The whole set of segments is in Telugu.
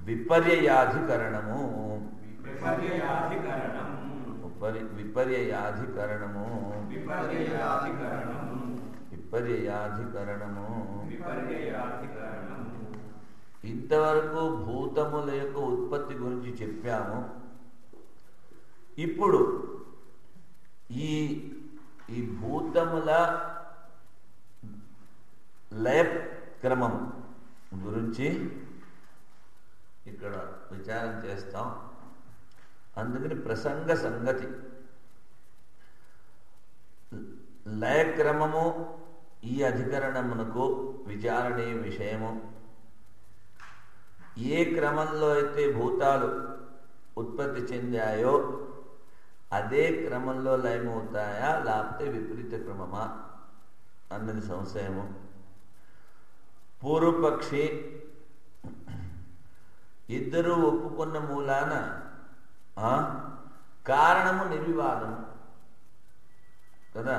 విపర్యయాధికరణము విపర్యయాధికరణం ఉపరి విపర్యయాధికరణము విపర్యయాధికరణం విపర్యయాధికరణము విపర్యయాధికరణం ఇంతవరకు భూతముల యొక్క ఉత్పత్తి గురించి చెప్పాము ఇప్పుడు ఈ ఈ భూతముల లయ క్రమం గురించి ఇక్కడ విచారం చేస్తాం అందుకని ప్రసంగ సంగతి లయక్రమము ఈ అధికరణమునకు విచారణీయ విషయము ఏ క్రమంలో అయితే భూతాలు ఉత్పత్తి చెందాయో అదే క్రమంలో లయమవుతాయా లేకపోతే విపరీత క్రమమా అన్నది సంశయము పూర్వపక్షి ఇద్దరు ఒప్పుకున్న మూలాన ఆ, కారణము నిర్వివాదము కదా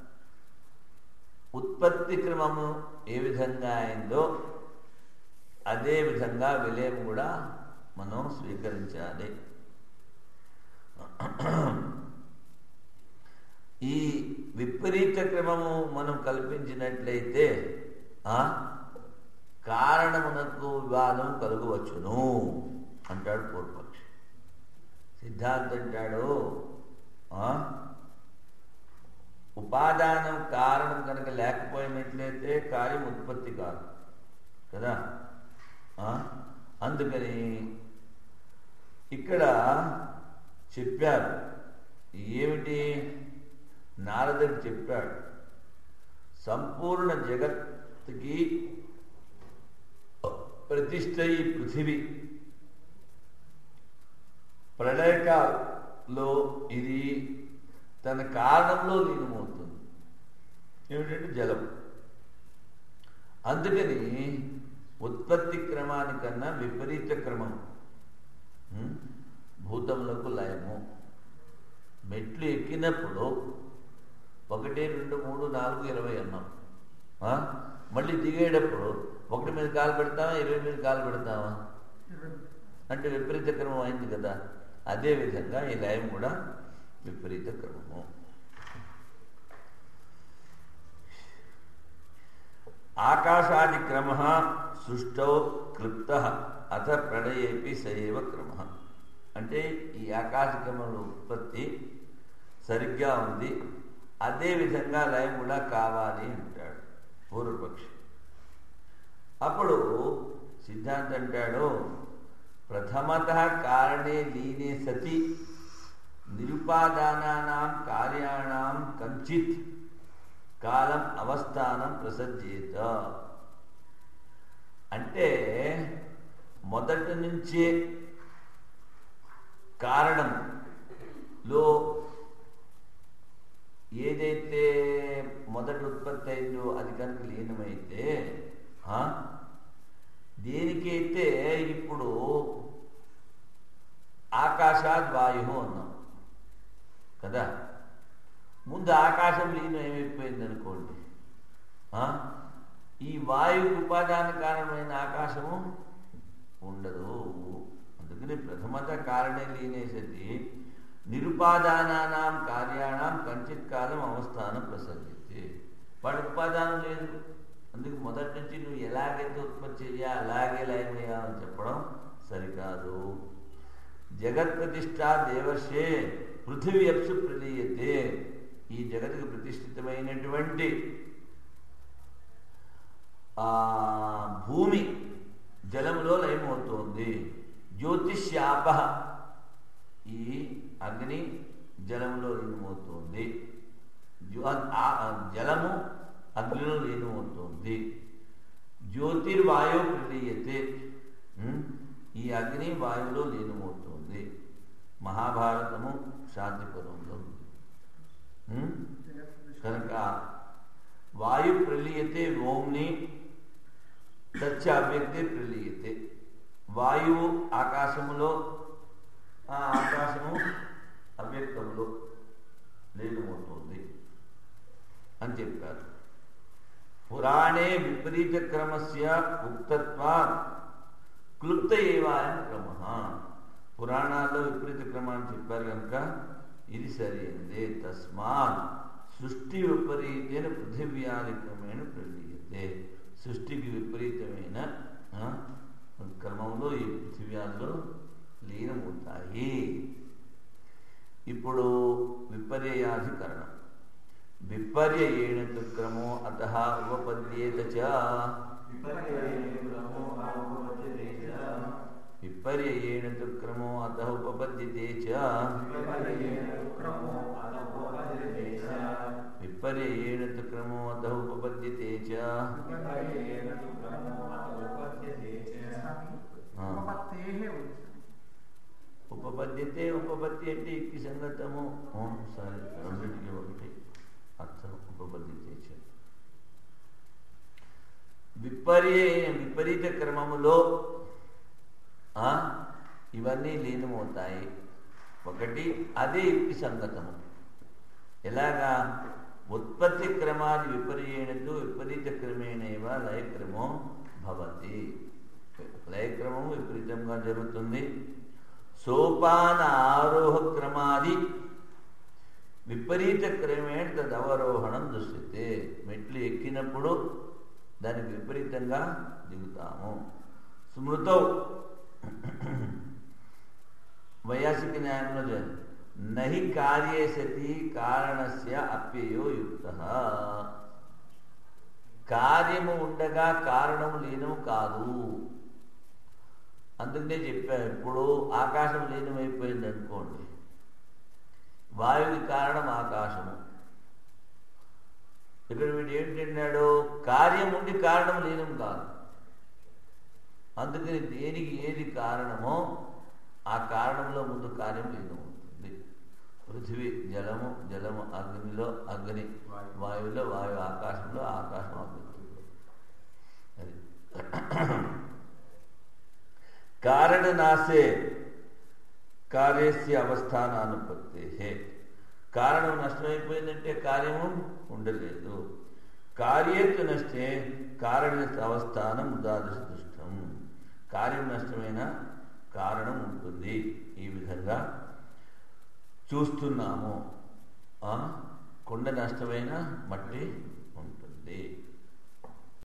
ఉత్పత్తి క్రమము ఏ విధంగా అయిందో అదే విధంగా విలయం కూడా మనం స్వీకరించాలి ఈ విపరీత క్రమము మనం కల్పించినట్లయితే ఆ కారణమునకు వివాదం కలుగవచ్చును అంటాడు పూర్వపక్షి సిద్ధాంతం అంటాడు ఆ ఉపాదానం కారణం కనుక లేకపోయినట్లయితే కార్యం ఉత్పత్తి కాదు కదా ఆ? అందుకని ఇక్కడ చెప్పారు ఏమిటి నారదుడు చెప్పాడు సంపూర్ణ జగత్తుకి ప్రతిష్ట ఈ పృథివీ ప్రళయకాలో ఇది తన కారణంలో లీనమవుతుంది ఏమిటంటే జలం అందుకని ఉత్పత్తి క్రమానికన్నా విపరీత క్రమం ఉం? భూతములకు లయము మెట్లు ఎక్కినప్పుడు ఒకటి రెండు మూడు నాలుగు ఇరవై అన్నాం ఆ? మళ్ళీ దిగేటప్పుడు ఒకటి మీద కాలు పెడతావా ఇరవై మీద కాలు పెడతావా అంటే విపరీత క్రమం అయింది కదా అదే విధంగా ఈ లయం కూడా విపరీత క్రమము ఆకాశాది క్రమ సృష్టౌ క్లుప్త అథ ప్రళయేపి సయవ క్రమ అంటే ఈ ఆకాశ క్రమం ఉత్పత్తి సరిగ్గా ఉంది అదే విధంగా లయం కూడా కావాలి అంటాడు పూర్వపక్షి అప్పుడు సిద్ధాంతం అంటాడు ప్రథమత కారణే లీనే సతి నిరుపాదానానాం కార్యాణం కంచిత్ కాలం అవస్థానం ప్రసజ్జేత అంటే మొదటి నుంచే కారణంలో ఏదైతే మొదటి ఉత్పత్తి అయిందో అది కనుక లీనమైతే ఆ, దేనికైతే ఇప్పుడు ఆకాశాద్ వాయు అన్నాం కదా ముందు ఆకాశం లీనం ఏమైపోయింది అనుకోండి ఆ? ఈ వాయువు ఉపాదాన కారణమైన ఆకాశము ఉండదు అందుకని ప్రథమత కారణే లీనేసతి నిరుపాదానానాం కార్యాణం కంచిత్ కాలం అవస్థానం ప్రసంగితే వాడి ఉపాదానం లేదు అందుకు మొదటి నుంచి నువ్వు ఎలాగైతే ఉత్పత్తి చెయ్యా అలాగే లయమయ్యా అని చెప్పడం సరికాదు జగత్ ప్రతిష్ట దేవర్షే పృథివీ అప్సు ప్రలీయతే ఈ జగత్తుకు ప్రతిష్ఠితమైనటువంటి ఆ భూమి జలములో లయమవుతోంది జ్యోతిష్యాప ఈ అగ్ని జలములో లీనమవుతోంది జ్యో- ఆ- ఆ జలము అగ్నిలో లీనమవుతోంది జ్యోతిర్వాయు ప్రలీయతే ఉం? ఈ అగ్ని వాయువులో లీనమవుతోంది మహాభారతము శాంతిపురంలో ఉంది ఉం? కనుక వాయు ప్రలీయతే ఓంని తచ్చ అవ్యక్తే ప్రలీయతే వాయువు ఆకాశములో ఆ ఆకాశము అవ్యక్తములో లీనమవుతుంది అని చెప్పారు పురాణే విపరీత క్రమస్య ఉక్తత్వా క్లుప్త ఏవాయం క్రమ పురాణాల్లో విపరీత క్రమాన్ని చెప్పారు కనుక ఇది సరైనదే తస్మాత్ సృష్టి విపరీతైన పృథివ్యాది క్రమేణ ప్రలీయతే సృష్టికి విపరీతమైన ఆ, క్రమంలో ఈ పృథివ్యాల్లో లీనమవుతాయి ఇప్పుడు విపర్యాధికరణం విపర్యేణ తు క్రమో అత ఉపపద్యేత చ విపర్యేణ తు క్రమో అత ఉపపద్యతే చ విపర్యేణ తు క్రమో అత ఉపపద్యతే చ ఉపపద్యతే ఉపపత్తి అంటే ఇక్కి సంగతము ఓం సరే రెండింటికి ఒకటి అర్థం ఉపపద్యతే చ విపర్య విపరీత క్రమములో ఆ, ఇవన్నీ లీనమవుతాయి ఒకటి అదే యుక్తి సంగతము ఎలాగా ఉత్పత్తి క్రమాది విపర్యేణతో విపరీత క్రమేణేవ లయక్రమో భవతి లయక్రమము విపరీతంగా జరుగుతుంది సోపాన ఆరోహ క్రమాది విపరీత క్రమేణ తదవరోహణం దృశ్యతే మెట్లు ఎక్కినప్పుడు దానికి విపరీతంగా దిగుతాము స్మృతౌ వైయాసిక న్యాయంలో చే- నహి కార్యే సతి కారణస్య అప్యయో యుక్త కార్యము ఉండగా కారణము లీనము కాదు అందుకనే చెప్పాను ఇప్పుడు ఆకాశం లీనమైపోయింది అనుకోండి వాయువుకి కారణం ఆకాశము ఇక్కడ వీడు ఏంటన్నాడు కార్యం ఉండి కారణం లీనం కాదు అందుకని దేనికి ఏది కారణమో ఆ కారణంలో ముందు కార్యం లీనం అవుతుంది పృథివీ జలము జలము అగ్నిలో అగ్ని వాయువులో వాయు ఆకాశంలో ఆకాశం అగ్నిలో అది కారణనాశే కార్యస్య అవస్థానానుపత్తే కారణం నష్టమైపోయిందంటే కార్యము ఉండలేదు కార్యేత్తు నష్టే కారణ అవస్థానం ఉదాదృశ దృష్టం కార్యం నష్టమైన కారణం ఉంటుంది ఈ విధంగా చూస్తున్నాము ఆ? కొండ నష్టమైన మట్టి ఉంటుంది